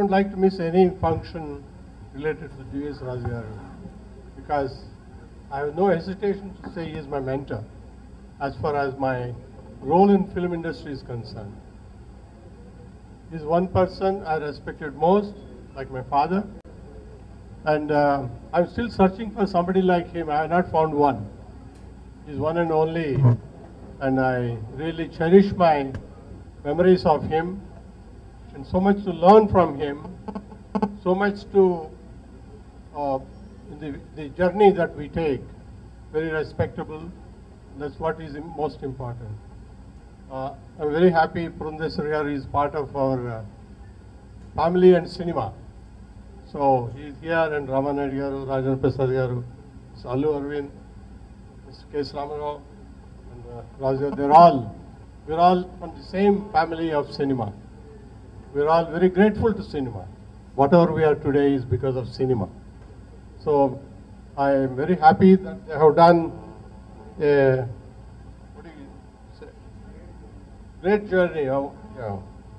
don't like to miss any function related to D.S. Rajgaru because I have no hesitation to say he is my mentor as far as my role in film industry is concerned. He is one person I respected most, like my father, and uh, I'm still searching for somebody like him. I have not found one. He's one and only, and I really cherish my memories of him, and so much to learn from him, so much to uh, in the, the journey that we take, very respectable. That's what is im- most important. Uh, I'm very happy Purundeswari is part of our uh, family and cinema. So he's here and Ramanand garu, Rajan Prasad garu, Salu Arvind, Mr. K. Ramarao, and uh, Raja, they're all, we're all from the same family of cinema. We're all very grateful to cinema. Whatever we are today is because of cinema. So I am very happy that they have done a, what do you say? Great journey. Of, yeah.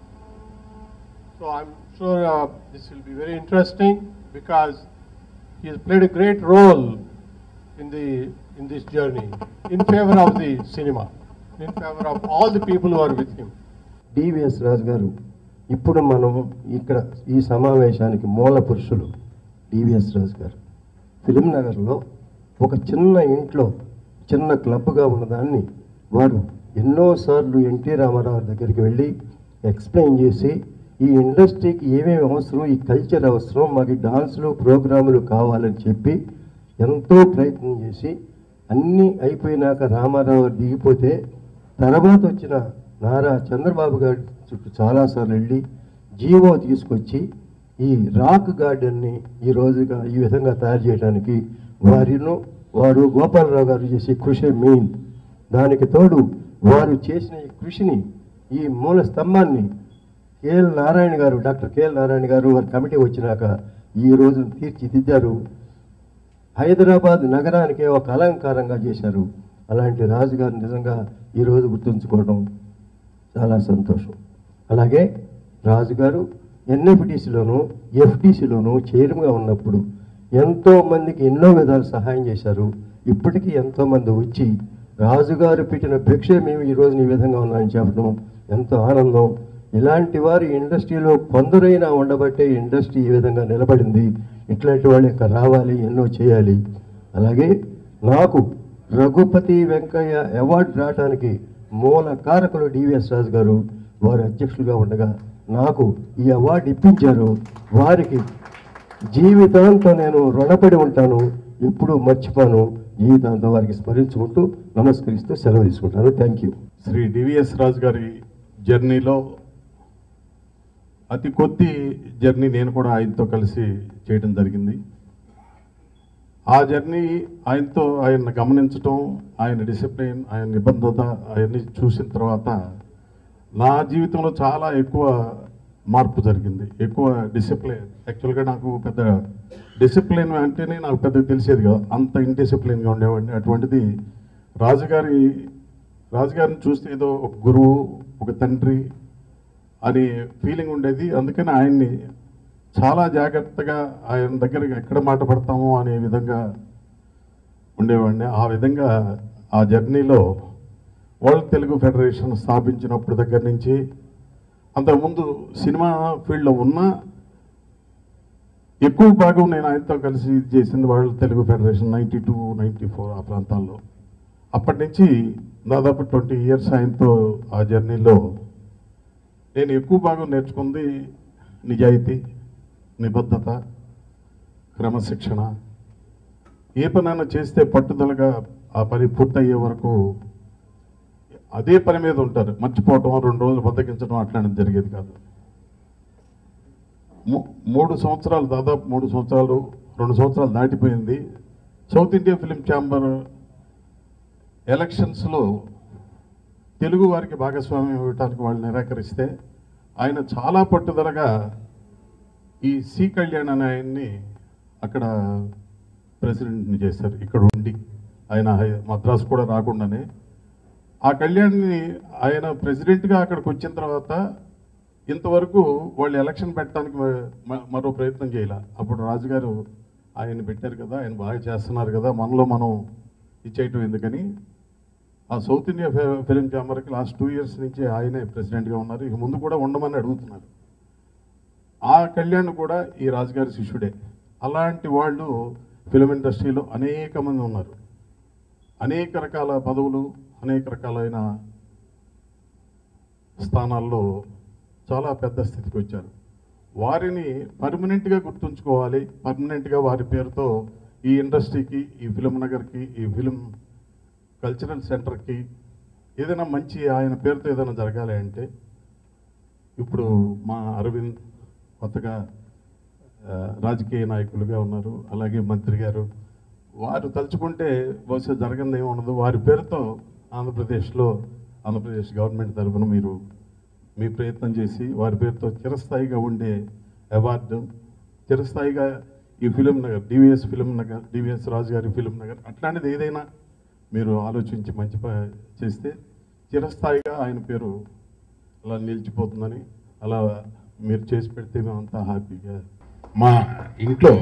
So I'm sure uh, this will be very interesting because he has played a great role in the in this journey in favor of the cinema, in favor of all the people who are with him. DVS Raju garu ఇప్పుడు మనం ఇక్కడ ఈ సమావేశానికి మూల పురుషులు DVS Raju గారు film నగర్లో ఒక చిన్న ఇంట్లో చిన్న క్లబ్గా ఉన్నదాన్ని వారు ఎన్నోసార్లు ఎన్టీ రామారావు దగ్గరికి వెళ్ళి ఎక్స్ప్లెయిన్ చేసి ఈ ఇండస్ట్రీకి ఏమేమి అవసరం ఈ కల్చర్ అవసరం మాకు ఈ డాన్సులు ప్రోగ్రాములు కావాలని చెప్పి ఎంతో ప్రయత్నం చేసి అన్నీ అయిపోయినాక రామారావు గారు దిగిపోతే తర్వాత వచ్చిన నారా చంద్రబాబు గారి చుట్టూ చాలాసార్లు వెళ్ళి జీవో తీసుకొచ్చి ఈ రాక్ గార్డెన్ని ఈ రోజుగా ఈ విధంగా తయారు చేయడానికి వారిను వారు గోపాలరావు గారు చేసే కృషి మెయిన్ దానికి తోడు వారు చేసిన ఈ కృషిని ఈ మూల స్తంభాన్ని కేఎల్ నారాయణ గారు డాక్టర్ కేఎల్ నారాయణ గారు వారి కమిటీ వచ్చినాక ఈ రోజు తీర్చిదిద్దారు హైదరాబాద్ నగరానికే ఒక అలంకారంగా చేశారు అలాంటి రాజుగారు నిజంగా ఈరోజు గుర్తుంచుకోవడం చాలా సంతోషం అలాగే రాజుగారు ఎన్ఎఫ్డిసిలోను ఎఫ్డిసిలోను చైర్మన్గా ఉన్నప్పుడు ఎంతో మందికి ఎన్నో విధాలు సహాయం చేశారు ఇప్పటికీ ఎంతో మంది వచ్చి రాజుగారు పెట్టిన భిక్ష మేము ఈరోజు ఈ విధంగా ఉన్నామని చెప్పడం ఎంతో ఆనందం ఇలాంటి వారు ఈ ఇండస్ట్రీలో కొందరైనా ఉండబట్టే ఈ ఇండస్ట్రీ ఈ విధంగా నిలబడింది ఇట్లాంటి వాళ్ళు ఇంకా రావాలి ఎన్నో చేయాలి అలాగే నాకు రఘుపతి వెంకయ్య అవార్డు రావడానికి మూల కారకులు డివిఎస్ రాజు గారు వారి అధ్యక్షులుగా ఉండగా నాకు ఈ అవార్డు ఇప్పించారు వారికి జీవితాంతం నేను రుణపడి ఉంటాను ఎప్పుడూ మర్చిపోను జీవితాంతం వారికి స్మరించుకుంటూ నమస్కరిస్తూ సెలవు తీసుకుంటాను thank you Shri DVS Raju గారి జర్నీలో అతి కొద్ది జర్నీ నేను కూడా ఆయనతో కలిసి చేయడం జరిగింది ఆ జర్నీ ఆయనతో ఆయన గమనించటం ఆయన డిసిప్లిన్ ఆయన నిబద్ధత అవన్నీ చూసిన తర్వాత నా జీవితంలో చాలా ఎక్కువ మార్పు జరిగింది ఎక్కువ డిసిప్లిన్ యాక్చువల్గా నాకు పెద్ద డిసిప్లిన్ అంటేనే నాకు పెద్దగా తెలిసేది కాదు అంత ఇండిసిప్లిన్గా ఉండేవాడిని అటువంటిది రాజుగారి రాజుగారిని చూస్తే ఏదో ఒక గురువు ఒక తండ్రి అని ఫీలింగ్ ఉండేది అందుకని ఆయన్ని చాలా జాగ్రత్తగా ఆయన దగ్గరికి ఎక్కడ మాట పడతామో అనే విధంగా ఉండేవాడిని ఆ విధంగా ఆ జర్నీలో వరల్డ్ తెలుగు ఫెడరేషన్ స్థాపించినప్పుడు దగ్గర నుంచి అంతకుముందు సినిమా ఫీల్డ్లో ఉన్న ఎక్కువ భాగం నేను ఆయనతో కలిసి చేసింది world Telugu federation ninety two ninety four ఆ ప్రాంతాల్లో అప్పటి నుంచి దాదాపు ట్వంటీ ఇయర్స్ ఆయనతో ఆ జర్నీలో నేను ఎక్కువ భాగం నేర్చుకుంది నిజాయితీ నిబద్ధత క్రమశిక్షణ ఏ పనైనా చేస్తే పట్టుదలగా ఆ పని పూర్తయ్యే వరకు అదే పని మీద ఉంటారు మర్చిపోవటం రెండు రోజులు బద్దకించడం అట్లాంటిది జరిగేది కాదు మూ- మూడు సంవత్సరాలు దాదాపు మూడు సంవత్సరాలు రెండు సంవత్సరాలు దాటిపోయింది సౌత్ ఇండియా ఫిలిం ఛాంబర్ ఎలక్షన్స్లో తెలుగు వారికి భాగస్వామ్యం ఇవ్వడానికి వాళ్ళు నిరాకరిస్తే ఆయన చాలా పట్టుదలగా ఈ సి కళ్యాణ్ అనే ఆయన్ని అక్కడ ప్రెసిడెంట్ని చేశారు ఇక్కడ ఉండి ఆయన హై- మద్రాసు కూడా రాకుండానే ఆ కళ్యాణ్ని ఆయన ప్రెసిడెంట్గా అక్కడికి వచ్చిన తర్వాత ఇంతవరకు వాళ్ళు ఎలక్షన్ పెట్టడానికి మ- మరో ప్రయత్నం చేయాల అప్పుడు రాజుగారు ఆయన పెట్టారు కదా ఆయన బాగా చేస్తున్నారు కదా మనలో మనం ఇచ్చేయటం ఎందుకని ఆ సౌత్ ఇండియా ఫి- ఫిలిం ఛాంబర్కి లాస్ట్ టూ ఇయర్స్ నుంచి ఆయనే ప్రెసిడెంట్గా ఉన్నారు ఇక ముందు కూడా ఉండమని అడుగుతున్నారు ఆ కళ్యాణ్ కూడా ఈ రాజుగారి శిష్యుడే అలాంటి వాళ్ళు ఫిలిం ఇండస్ట్రీలో అనేక మంది ఉన్నారు అనేక రకాల పదవులు అనేక రకాలైన స్థానాల్లో చాలా పెద్ద స్థితికి వచ్చారు వారిని పర్మనెంట్గా గుర్తుంచుకోవాలి పర్మనెంట్గా వారి పేరుతో ఈ ఇండస్ట్రీకి ఈ ఫిలిం నగర్కి ఈ ఫిలిం కల్చరల్ సెంటర్కి ఏదైనా మంచి ఆయన పేరుతో ఏదైనా జరగాలి అంటే ఇప్పుడు మా అరవింద్ కొత్తగా ఆ, రాజకీయ నాయకులుగా ఉన్నారు అలాగే మంత్రి గారు వారు తలుచుకుంటే బహుశా జరగంది ఏమి ఉండదు వారి పేరుతో ఆంధ్రప్రదేశ్లో ఆంధ్రప్రదేశ్ గవర్నమెంట్ తరఫున మీరు మీ ప్రయత్నం చేసి వారి పేరుతో చిరస్థాయిగా ఉండే అవార్డు చిరస్థాయిగా ఈ ఫిలిం నగర్ డివిఎస్ ఫిలిం నగర్ డివిఎస్ రాజు గారి ఫిలిం నగర్ అట్లాంటిది ఏదైనా మీరు ఆలోచించి మంచి ప- చేస్తే చిరస్థాయిగా ఆయన పేరు అలా నిలిచిపోతుందని అలా మీరు చేసి పెడితే మేమంతా హ్యాపీగా మా ఇంట్లో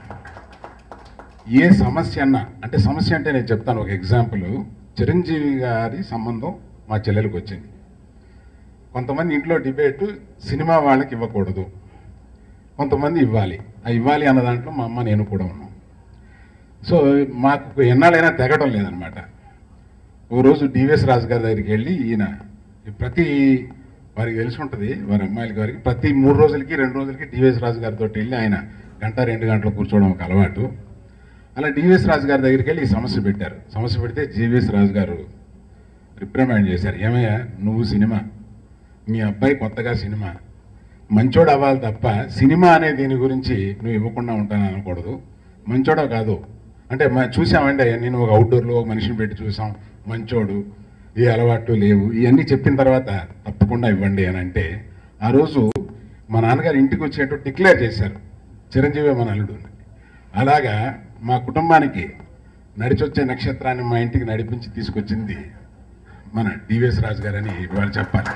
ఏ సమస్య అన్నా అంటే సమస్య అంటే నేను చెప్తాను ఒక ఎగ్జాంపుల్ చిరంజీవి గారి సంబంధం మా చెల్లెలకు వచ్చింది కొంతమంది ఇంట్లో డిబేట్ సినిమా వాళ్ళకి ఇవ్వకూడదు కొంతమంది ఇవ్వాలి ఆ ఇవ్వాలి అన్న దాంట్లో మా అమ్మ నేను కూడా ఉన్నాం సో మాకు ఎన్నాళ్ళైనా తెగడం లేదనమాట ఓ రోజు డివిఎస్ రాజు గారి దగ్గరికి వెళ్ళి ఈయన ప్రతి వారికి తెలిసి ఉంటుంది వారి అమ్మాయిల గారికి ప్రతి మూడు రోజులకి రెండు రోజులకి డివిఎస్ రాజు గారితో వెళ్ళి ఆయన గంట రెండు గంటలు కూర్చోవడం ఒక అలవాటు అలా డివిఎస్ రాజు గారి దగ్గరికి వెళ్ళి ఈ సమస్య పెట్టారు సమస్య పెడితే జీవీఎస్ రాజు గారు రిప్రమైండ్ చేశారు ఏమయ్యా నువ్వు సినిమా మీ అబ్బాయి కొత్తగా సినిమా మంచోడు అవ్వాలి తప్ప సినిమా అనే దీని గురించి నువ్వు ఇవ్వకుండా ఉంటాను అనకూడదు మంచోడో కాదు అంటే మ- చూసామంటే నేను ఒక అవుట్డోర్లో ఒక మనిషిని పెట్టి చూసాం మంచోడు ఏ అలవాట్లు లేవు ఇవన్నీ చెప్పిన తర్వాత తప్పకుండా ఇవ్వండి అని అంటే ఆ రోజు మా నాన్నగారు ఇంటికి వచ్చేట్టు డిక్లేర్ చేశారు చిరంజీవి మన అల్లుడు అని. అలాగా మా కుటుంబానికి నడిచొచ్చే నక్షత్రాన్ని మా ఇంటికి నడిపించి తీసుకొచ్చింది మన డివిఎస్ రాజు గారని వాళ్ళు చెప్పాలి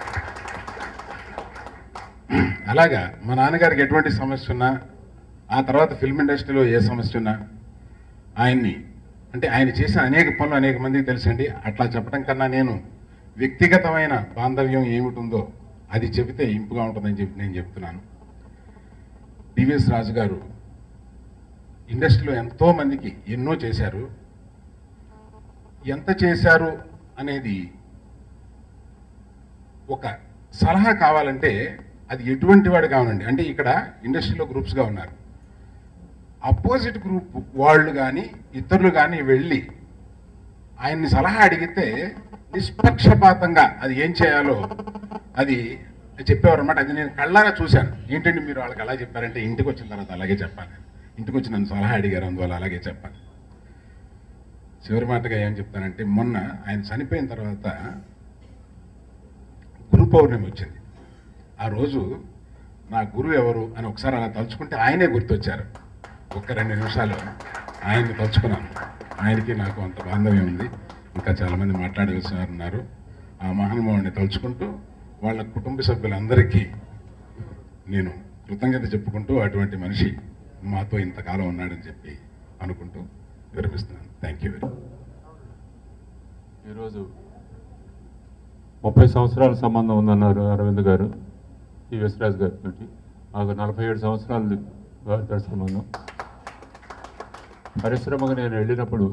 అలాగా మా నాన్నగారికి ఎటువంటి సమస్య ఉన్నా ఆ తర్వాత ఫిల్మ్ ఇండస్ట్రీలో ఏ సమస్య ఉన్నా ఆయన్ని అంటే ఆయన చేసిన అనేక పనులు అనేక మందికి తెలుసండి అట్లా చెప్పడం కన్నా నేను వ్యక్తిగతమైన బాంధవ్యం ఏమిటుందో అది చెబితే ఇంపుగా ఉంటుందని చెప్పి నేను చెప్తున్నాను డివిఎస్ రాజు గారు ఇండస్ట్రీలో ఎంతో మందికి ఎన్నో చేశారు ఎంత చేశారు అనేది ఒక సలహా కావాలంటే అది ఎటువంటి వాడు కావాలండి అంటే ఇక్కడ ఇండస్ట్రీలో గ్రూప్స్గా ఉన్నారు అపోజిట్ గ్రూప్ వాళ్ళు కానీ ఇతరులు కానీ వెళ్ళి ఆయన్ని సలహా అడిగితే నిష్పక్షపాతంగా అది ఏం చేయాలో అది చెప్పేవారు అనమాట అది నేను కళ్ళారా చూశాను ఏంటండి మీరు వాళ్ళకి అలా చెప్పారంటే ఇంటికి వచ్చిన తర్వాత అలాగే చెప్పాలి ఇంటికి వచ్చి నన్ను సలహా అడిగారు అందువల్ల అలాగే చెప్పాలి చివరి మాటగా ఏం చెప్తానంటే మొన్న ఆయన చనిపోయిన తర్వాత గురు పౌర్ణమి వచ్చింది ఆ రోజు నా గురువు ఎవరు అని ఒకసారి అలా తలుచుకుంటే ఆయనే గుర్తొచ్చారు ఒక్క రెండు నిమిషాలు ఆయన్ని తలుచుకున్నాను ఆయనకి నాకు అంత బాంధవ్యం ఉంది ఇంకా చాలామంది మాట్లాడవలసిన వారు ఉన్నారు ఆ మహానుభావుని తలుచుకుంటూ వాళ్ళ కుటుంబ సభ్యులందరికీ నేను కృతజ్ఞత చెప్పుకుంటూ అటువంటి మనిషి మాతో ఇంతకాలం ఉన్నాడని చెప్పి అనుకుంటూ విరమిస్తున్నాను థ్యాంక్ యూ వెరీ ఈరోజు ముప్పై సంవత్సరాల సంబంధం ఉందన్నారు అరవింద్ గారు టీవీఎస్ రాజు గారితో మాకు నలభై ఏడు సంవత్సరాలు వారితో సంబంధం పరిశ్రమకు నేను వెళ్ళినప్పుడు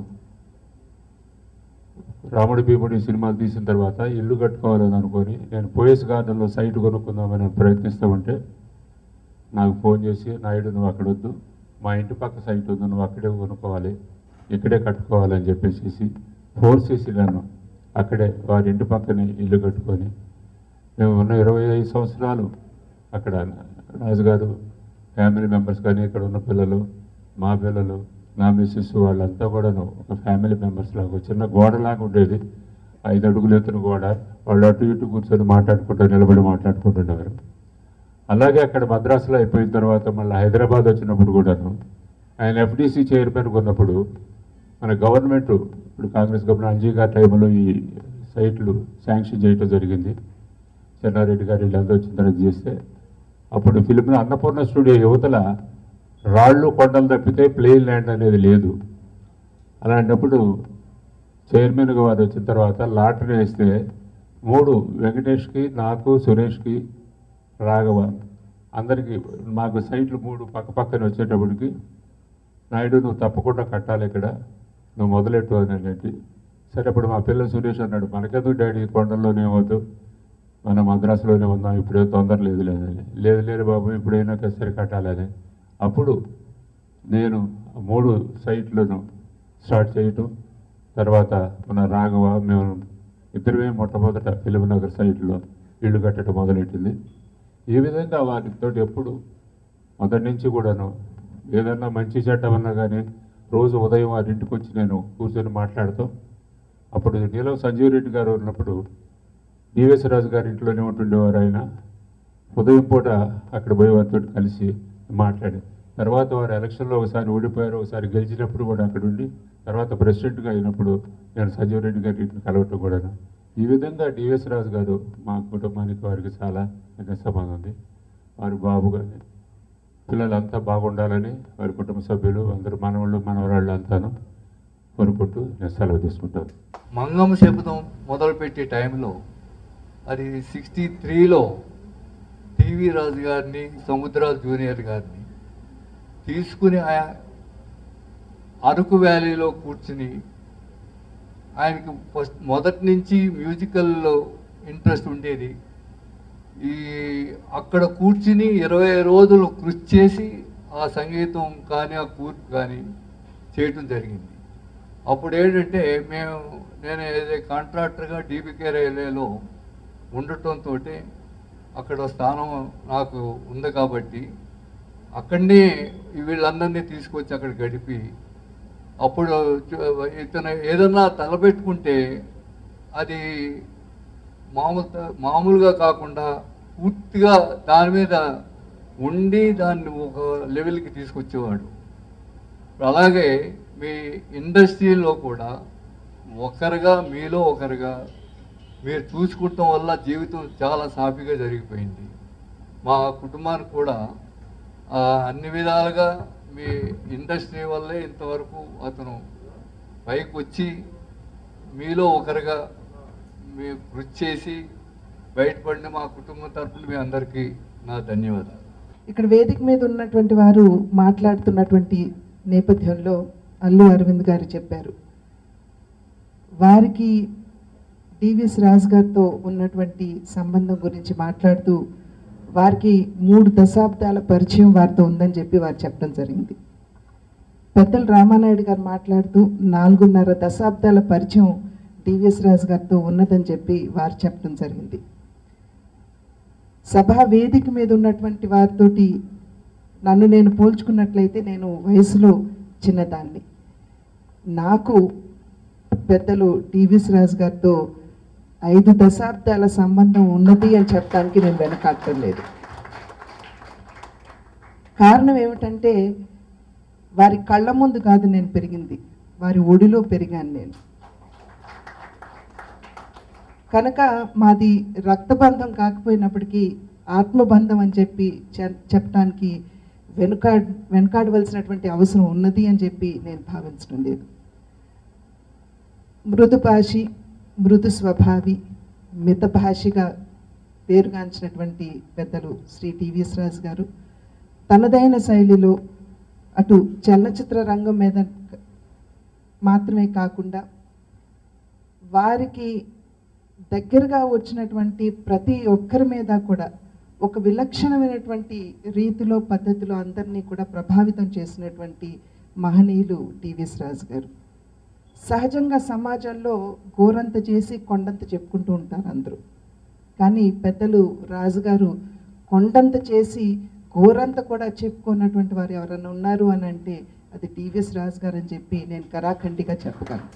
రాముడి భీముడి సినిమాలు తీసిన తర్వాత ఇల్లు కట్టుకోవాలని అనుకొని నేను పోయేస్ గార్డెన్లో సైట్ కొనుక్కుందామని ప్రయత్నిస్తూ ఉంటే నాకు ఫోన్ చేసి నాయుడు నువ్వు అక్కడ వద్దు మా ఇంటి పక్క సైట్ వద్దు నువ్వు అక్కడే కొనుక్కోవాలి ఇక్కడే కట్టుకోవాలి అని చెప్పేసి ఫోర్స్ చేసి నన్ను అక్కడే వారి ఇంటి పక్కనే ఇల్లు కట్టుకొని మేము ఉన్న ఇరవై ఐదు సంవత్సరాలు అక్కడ రాజుగారు ఫ్యామిలీ మెంబర్స్ కానీ ఇక్కడ ఉన్న పిల్లలు మా పిల్లలు నా మిస్సెస్ వాళ్ళంతా కూడాను ఒక ఫ్యామిలీ మెంబర్స్ లాగా ఒక చిన్న గోడలాగా ఉండేది ఐదు అడుగులు ఎత్తున గోడ వాళ్ళు అటు ఇటు కూర్చొని మాట్లాడుకుంటూ నిలబడి మాట్లాడుకుంటుండేవారు అలాగే అక్కడ మద్రాసులో అయిపోయిన తర్వాత మళ్ళీ హైదరాబాద్ వచ్చినప్పుడు కూడాను ఆయన ఎఫ్డీసీ చైర్మన్ ఉన్నప్పుడు మన గవర్నమెంట్ ఇప్పుడు కాంగ్రెస్ గవర్నమెంట్ అంజీ గారి టైంలో ఈ సైట్లు శాంక్షన్ చేయటం జరిగింది చెన్నారెడ్డి గారు వీళ్ళందరూ వచ్చిన తర్వాత చేస్తే అప్పుడు ఫిలిం అన్నపూర్ణ స్టూడియో యువతల రాళ్ళు కొండలు తప్పితే ప్లేన్ ల్యాండ్ అనేది లేదు అలాంటప్పుడు చైర్మన్గా వారు వచ్చిన తర్వాత లాటరీ వేస్తే మూడు వెంకటేష్కి నాకు సురేష్కి రాఘవ అందరికీ మాకు సైట్లు మూడు పక్క పక్కన వచ్చేటప్పటికి నాయుడు నువ్వు తప్పకుండా కట్టాలి ఇక్కడ నువ్వు మొదలెట్టు అని అంటే సరే అప్పుడు మా పిల్ల సురేష్ అన్నాడు మనకెందుకు డాడీ కొండల్లోనే వద్దు మనం మద్రాసులోనే ఉందాం ఇప్పుడే తొందర లేదు లేదని లేదు లేదు బాబు ఇప్పుడైనా సరే కట్టాలని అప్పుడు నేను ఆ మూడు సైట్లను స్టార్ట్ చేయటం తర్వాత మన రాఘవ మేము ఇద్దరమే మొట్టమొదట ఫిలిం నగర్ సైట్లో ఇల్లు కట్టడం మొదలెట్టింది ఈ విధంగా వారితో ఎప్పుడు మొదటి నుంచి కూడాను ఏదన్నా మంచి చెడ్డమన్నా కానీ రోజు ఉదయం వారి ఇంటికి వచ్చి నేను కూర్చొని మాట్లాడతాం అప్పుడు నీలం సంజీవ్ రెడ్డి గారు ఉన్నప్పుడు డివిఎస్ రాజు గారి ఇంట్లోనే ఉంటుండేవారు ఆయన ఉదయం పూట అక్కడ పోయి వారితో కలిసి మాట్లాడి తర్వాత వారు ఎలక్షన్లో ఒకసారి ఓడిపోయారు ఒకసారి గెలిచినప్పుడు కూడా అక్కడ ఉండి తర్వాత ప్రెసిడెంట్గా అయినప్పుడు నేను సంజీవ్ రెడ్డి గారి ఇంటిని కలవటం కూడాను ఈ విధంగా డివిఎస్ రాజు గారు మా కుటుంబానికి వారికి చాలా దగ్గర సంబంధం ఉంది వారి బాబు కానీ పిల్లలంతా బాగుండాలని వారి కుటుంబ సభ్యులు అందరూ మనవాళ్ళు మనవరాళ్ళు అంతాను కోరుకుంటూ నేను సెలవు తీసుకుంటాను మంగమ్మ శపథం మొదలుపెట్టే టైంలో అది సిక్స్టీ త్రీలో టీవీ రాజు గారిని సముద్రాలు జూనియర్ గారిని తీసుకుని ఆ- అరకు వ్యాలీలో కూర్చుని ఆయనకి ఫస్ట్ మొదటి నుంచి మ్యూజికల్లో ఇంట్రెస్ట్ ఉండేది ఈ అక్కడ కూర్చుని ఇరవై రోజులు కృషి చేసి ఆ సంగీతం కానీ ఆ కూర్పు కానీ చేయటం జరిగింది అప్పుడు ఏంటంటే మేము నేను ఏదో కాంట్రాక్టర్గా డీబీకే రైల్వేలో ఉండటంతో అక్కడ స్థానం నాకు ఉంది కాబట్టి అక్కడనే వీళ్ళందరినీ తీసుకొచ్చి అక్కడ గడిపి అప్పుడు చు- ఇతను ఏదన్నా తలపెట్టుకుంటే అది మామూలు త- మామూలుగా కాకుండా పూర్తిగా దాని మీద ఉండి దాన్ని ఒక లెవెల్కి తీసుకొచ్చేవాడు అలాగే మీ ఇండస్ట్రీలో కూడా ఒకరుగా మీలో ఒకరుగా మీరు చూసుకుంటాం వల్ల జీవితం చాలా సాఫీగా జరిగిపోయింది మా కుటుంబానికి కూడా ఆ, అన్ని విధాలుగా మీ ఇండస్ట్రీ వల్లే ఇంతవరకు అతను పైకి వచ్చి మీలో ఒకరుగా మీ కృషి చేసి బయటపడిన మా కుటుంబం తరపున మీ అందరికీ నా ధన్యవాదాలు ఇక్కడ వేదిక మీద ఉన్నటువంటి వారు మాట్లాడుతున్నటువంటి నేపథ్యంలో అల్లు అరవింద్ గారు చెప్పారు వారికి డివిఎస్ రాజ్ గారితో ఉన్నటువంటి సంబంధం గురించి మాట్లాడుతూ వారికి మూడు దశాబ్దాల పరిచయం వారితో ఉందని చెప్పి వారు చెప్పడం జరిగింది పెద్దలు రామానాయుడు గారు మాట్లాడుతూ నాలుగున్నర దశాబ్దాల పరిచయం డివిఎస్ రాజు గారితో ఉన్నదని చెప్పి వారు చెప్పడం జరిగింది సభా వేదిక మీద ఉన్నటువంటి వారితోటి నన్ను నేను పోల్చుకున్నట్లయితే నేను వయసులో చిన్నదాన్ని నాకు పెద్దలు టీవీస్ రాజు గారితో ఐదు దశాబ్దాల సంబంధం ఉన్నది అని చెప్పడానికి నేను వెనకాడటం లేదు కారణం ఏమిటంటే వారి కళ్ళ ముందు కాదు నేను పెరిగింది వారి ఒడిలో పెరిగాను నేను కనుక మాది రక్తబంధం కాకపోయినప్పటికీ ఆత్మబంధం అని చెప్పి చె- చెప్పడానికి వెనుకాడ్ వెనుకాడవలసినటువంటి అవసరం ఉన్నది అని చెప్పి నేను భావించడం లేదు మృదుభాషి మృదు స్వభావి మితభాషిగా పేరుగాంచినటువంటి పెద్దలు శ్రీ టీవీఎస్ రాజు గారు తనదైన శైలిలో అటు చలనచిత్ర రంగం మీద మాత్రమే కాకుండా వారికి దగ్గరగా వచ్చినటువంటి ప్రతి ఒక్కరి మీద కూడా ఒక విలక్షణమైనటువంటి రీతిలో పద్ధతిలో అందరినీ కూడా ప్రభావితం చేసినటువంటి మహనీయులు టీవీఎస్ రాజు గారు సహజంగా సమాజంలో గోరంత చేసి కొండంత చెప్పుకుంటూ ఉంటారు అందరూ కానీ పెద్దలు రాజుగారు కొండంత చేసి గోరంత కూడా చెప్పుకున్నటువంటి వారు ఎవరైనా ఉన్నారు అని అంటే అది టీవీఎస్ రాజు గారు అని చెప్పి నేను కరాఖండిగా చెప్పగలను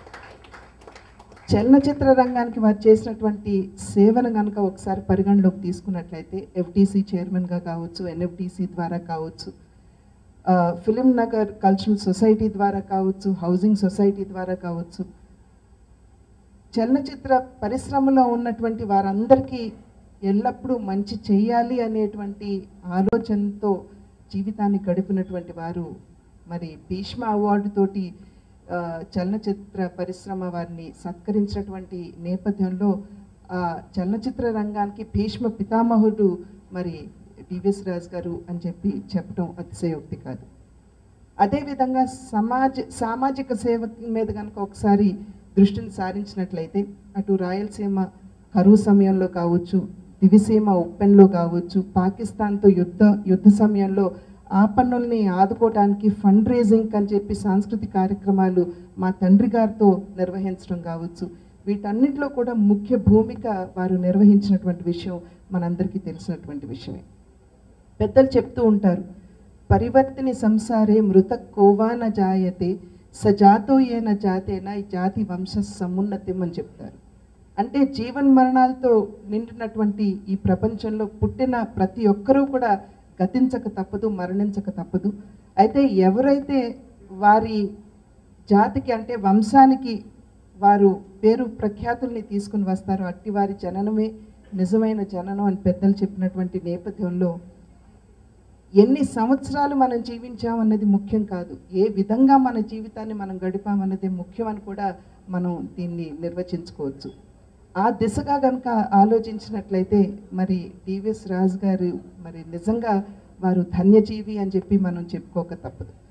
చలనచిత్ర రంగానికి వారు చేసినటువంటి సేవను కనుక ఒకసారి పరిగణలోకి తీసుకున్నట్లయితే ఎఫ్టీసీ చైర్మన్గా కావచ్చు ఎన్ఎఫ్టీసీ ద్వారా కావచ్చు ఆ, ఫిలిం నగర్ కల్చరల్ సొసైటీ ద్వారా కావచ్చు హౌసింగ్ సొసైటీ ద్వారా కావచ్చు చలనచిత్ర పరిశ్రమలో ఉన్నటువంటి వారందరికీ ఎల్లప్పుడూ మంచి చెయ్యాలి అనేటువంటి ఆలోచనతో జీవితాన్ని గడిపినటువంటి వారు మరి భీష్మ అవార్డు తోటి ఆ, చలనచిత్ర పరిశ్రమ వారిని సత్కరించినటువంటి నేపథ్యంలో ఆ చలనచిత్ర రంగానికి భీష్మ పితామహుడు మరి డివిఎస్ రాజు గారు అని చెప్పి చెప్పడం అతిశయోక్తి కాదు అదేవిధంగా సమాజ సామాజిక సేవ మీద కనుక ఒకసారి దృష్టిని సారించినట్లయితే అటు రాయలసీమ కరువు సమయంలో కావచ్చు దివిసీమ ఉప్పెన్లో కావచ్చు పాకిస్తాన్తో యుద్ధ యుద్ధ సమయంలో ఆ పన్నుల్ని ఆదుకోవడానికి ఫండ్ రేజింగ్ అని చెప్పి సాంస్కృతిక కార్యక్రమాలు మా తండ్రి గారితో నిర్వహించడం కావచ్చు వీటన్నిటిలో కూడా ముఖ్య భూమిక వారు నిర్వహించినటువంటి విషయం మనందరికీ తెలిసినటువంటి విషయమే పెద్దలు చెప్తూ ఉంటారు పరివర్తిని సంసారే మృత కోవాన జాయతే సజాతో ఏన జాతేన ఈ జాతి వంశ సమున్నతిం అని చెప్తారు అంటే జీవన్ మరణాలతో నిండినటువంటి ఈ ప్రపంచంలో పుట్టిన ప్రతి ఒక్కరూ కూడా గతించక తప్పదు మరణించక తప్పదు అయితే ఎవరైతే వారి జాతికి అంటే వంశానికి వారు పేరు ప్రఖ్యాతుల్ని తీసుకుని వస్తారో అట్టి వారి జననమే నిజమైన జననం అని పెద్దలు చెప్పినటువంటి నేపథ్యంలో ఎన్ని సంవత్సరాలు మనం జీవించామన్నది ముఖ్యం కాదు ఏ విధంగా మన జీవితాన్ని మనం గడిపామన్నది ముఖ్యం అని కూడా మనం దీన్ని నిర్వచించుకోవచ్చు ఆ దిశగా కనుక ఆలోచించినట్లయితే మరి డివిఎస్ రాజు గారు మరి నిజంగా వారు ధన్యజీవి అని చెప్పి మనం చెప్పుకోక తప్పదు